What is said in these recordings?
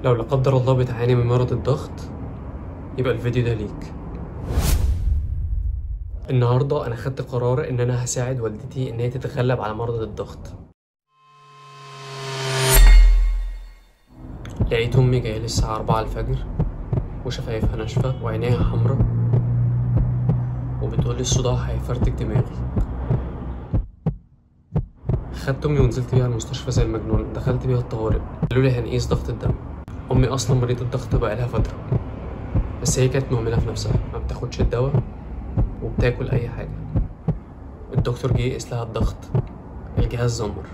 لو لا قدر الله بتعاني من مرض الضغط يبقى الفيديو ده ليك النهاردة أنا خدت قرار إن أنا هساعد والدتي إن هي تتغلب على مرض الضغط لقيت أمي جاية لي الساعة أربعة الفجر وشفايفها ناشفة وعينيها حمرا وبتقولي الصداع هيفرتك دماغي خدت امي ونزلت بيها المستشفى زي المجنون دخلت بيها الطوارئ قالوا لي هنقيس ضغط الدم امي اصلا مريضه الضغط بقالها فتره بس هي كانت مهمله في نفسها ما بتاخدش الدواء وبتاكل اي حاجه الدكتور جه يقيس لها الضغط الجهاز زمر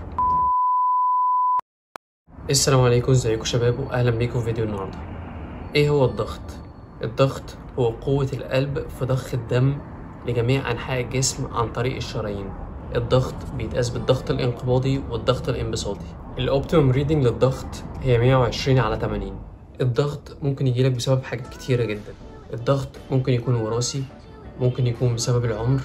السلام عليكم ازيكم شباب واهلا بيكم في فيديو النهارده ايه هو الضغط الضغط هو قوه القلب في ضخ الدم لجميع انحاء الجسم عن طريق الشرايين الضغط بيتقاس بالضغط الانقباضي والضغط الانبساطي الاوبتيمم ريدنج للضغط هي 120 على 80 الضغط ممكن يجيلك بسبب حاجات كتيرة جدا الضغط ممكن يكون وراثي ممكن يكون بسبب العمر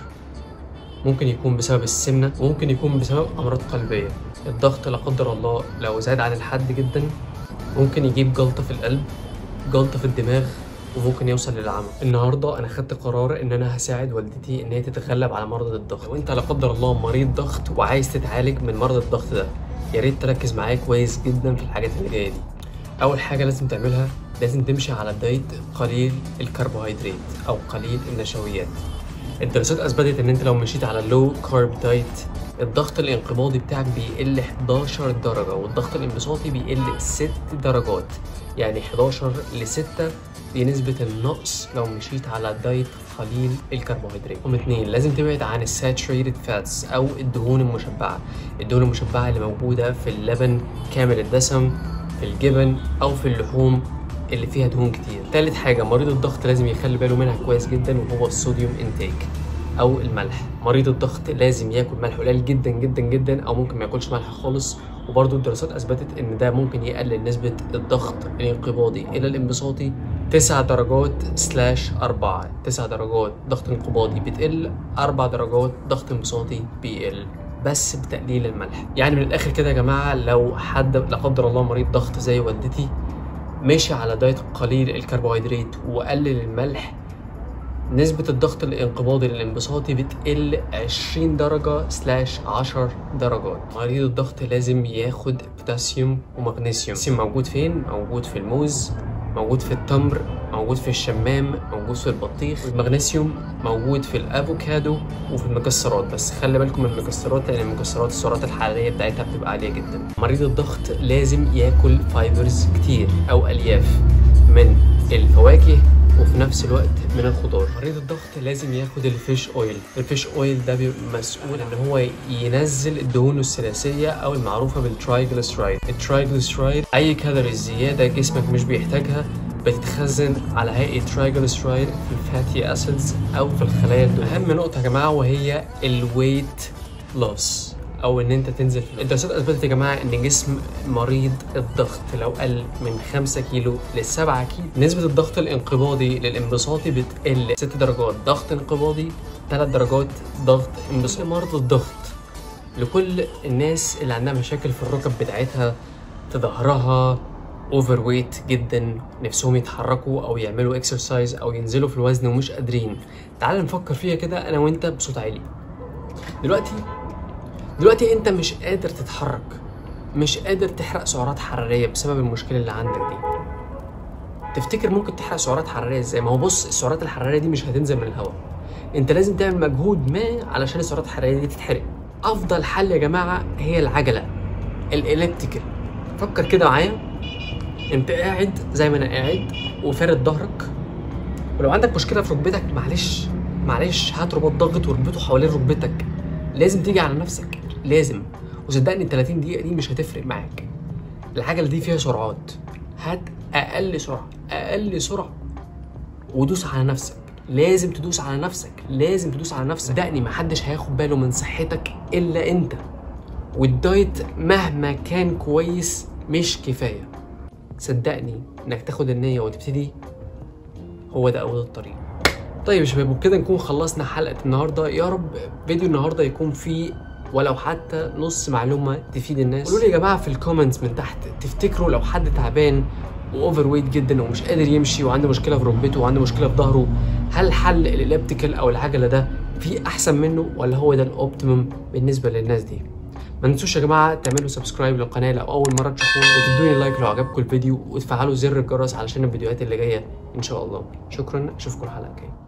ممكن يكون بسبب السمنة وممكن يكون بسبب أمراض قلبية الضغط لا قدر الله لو زاد عن الحد جدا ممكن يجيب جلطة في القلب جلطة في الدماغ وممكن يوصل للعمى النهارده انا خدت قرار ان انا هساعد والدتي ان هي تتغلب على مرض الضغط لو انت لا قدر الله مريض ضغط وعايز تتعالج من مرض الضغط ده يا ريت تركز معايا كويس جدا في الحاجات اللي جايه دي اول حاجه لازم تعملها لازم تمشي على دايت قليل الكربوهيدرات او قليل النشويات الدراسات اثبتت ان انت لو مشيت على اللو كارب دايت الضغط الانقباضي بتاعك بيقل 11 درجة والضغط الانبساطي بيقل 6 درجات يعني 11 ل 6 دي نسبة النقص لو مشيت على دايت قليل الكربوهيدرات رقم اتنين لازم تبعد عن الساتوريتد فاتس او الدهون المشبعة الدهون المشبعة اللي موجودة في اللبن كامل الدسم في الجبن او في اللحوم اللي فيها دهون كتير تالت حاجة مريض الضغط لازم يخلي باله منها كويس جدا وهو الصوديوم انتيك او الملح مريض الضغط لازم ياكل ملح قليل جدا جدا جدا او ممكن ما ياكلش ملح خالص وبرضه الدراسات اثبتت ان ده ممكن يقلل نسبه الضغط الانقباضي الى الانبساطي 9 درجات سلاش 4 9 درجات ضغط انقباضي بتقل 4 درجات ضغط انبساطي بيقل بس بتقليل الملح يعني من الاخر كده يا جماعه لو حد لا قدر الله مريض ضغط زي والدتي ماشي على دايت قليل الكربوهيدرات وقلل الملح نسبة الضغط الانقباضي للانبساطي بتقل 20 درجة سلاش 10 درجات مريض الضغط لازم ياخد بوتاسيوم ومغنيسيوم البوتاسيوم موجود فين؟ موجود في الموز موجود في التمر موجود في الشمام موجود في البطيخ والمغنيسيوم موجود في الافوكادو وفي المكسرات بس خلي بالكم من المكسرات لان المكسرات السعرات الحراريه بتاعتها بتبقى عاليه جدا مريض الضغط لازم ياكل فايبرز كتير او الياف من الفواكه وفي نفس الوقت من الخضار مريض الضغط لازم ياخد الفيش اويل الفيش اويل ده بيبقى مسؤول ان هو ينزل الدهون الثلاثيه او المعروفه بالترايجليسرايد الترايجليسرايد اي كالوريز زياده جسمك مش بيحتاجها بتتخزن على هيئه ترايجليسرايد في الفاتي اسيدز او في الخلايا الدهنيه اهم نقطه يا جماعه وهي الويت لوس او ان انت تنزل في الدراسات اثبتت يا جماعه ان جسم مريض الضغط لو قل من 5 كيلو ل 7 كيلو نسبه الضغط الانقباضي للانبساطي بتقل 6 درجات ضغط انقباضي 3 درجات ضغط انبساطي مرض الضغط لكل الناس اللي عندها مشاكل في الركب بتاعتها في ظهرها اوفر ويت جدا نفسهم يتحركوا او يعملوا اكسرسايز او ينزلوا في الوزن ومش قادرين تعال نفكر فيها كده انا وانت بصوت عالي دلوقتي دلوقتي انت مش قادر تتحرك مش قادر تحرق سعرات حراريه بسبب المشكله اللي عندك دي تفتكر ممكن تحرق سعرات حراريه ازاي ما هو بص السعرات الحراريه دي مش هتنزل من الهواء انت لازم تعمل مجهود ما علشان السعرات الحراريه دي تتحرق افضل حل يا جماعه هي العجله الالكتيكال فكر كده معايا انت قاعد زي ما انا قاعد وفارد ظهرك ولو عندك مشكله في ركبتك معلش معلش هات رباط ضغط واربطه حوالين ركبتك لازم تيجي على نفسك لازم وصدقني ال 30 دقيقه دي مش هتفرق معاك العجله دي فيها سرعات هات اقل سرعه اقل سرعه ودوس على نفسك لازم تدوس على نفسك لازم تدوس على نفسك صدقني محدش هياخد باله من صحتك الا انت والدايت مهما كان كويس مش كفايه صدقني انك تاخد النيه وتبتدي هو ده اول الطريق طيب يا شباب وبكده نكون خلصنا حلقه النهارده يا رب فيديو النهارده يكون فيه ولو حتى نص معلومه تفيد الناس قولوا لي يا جماعه في الكومنتس من تحت تفتكروا لو حد تعبان واوفر ويت جدا ومش قادر يمشي وعنده مشكله في ركبته وعنده مشكله في ظهره هل حل الاليبتيكال او العجله ده في احسن منه ولا هو ده الاوبتيمم بالنسبه للناس دي ما تنسوش يا جماعه تعملوا سبسكرايب للقناه لو اول مره تشوفونا وتدوني لايك لو عجبكم الفيديو وتفعلوا زر الجرس علشان الفيديوهات اللي جايه ان شاء الله شكرا اشوفكم الحلقه الجايه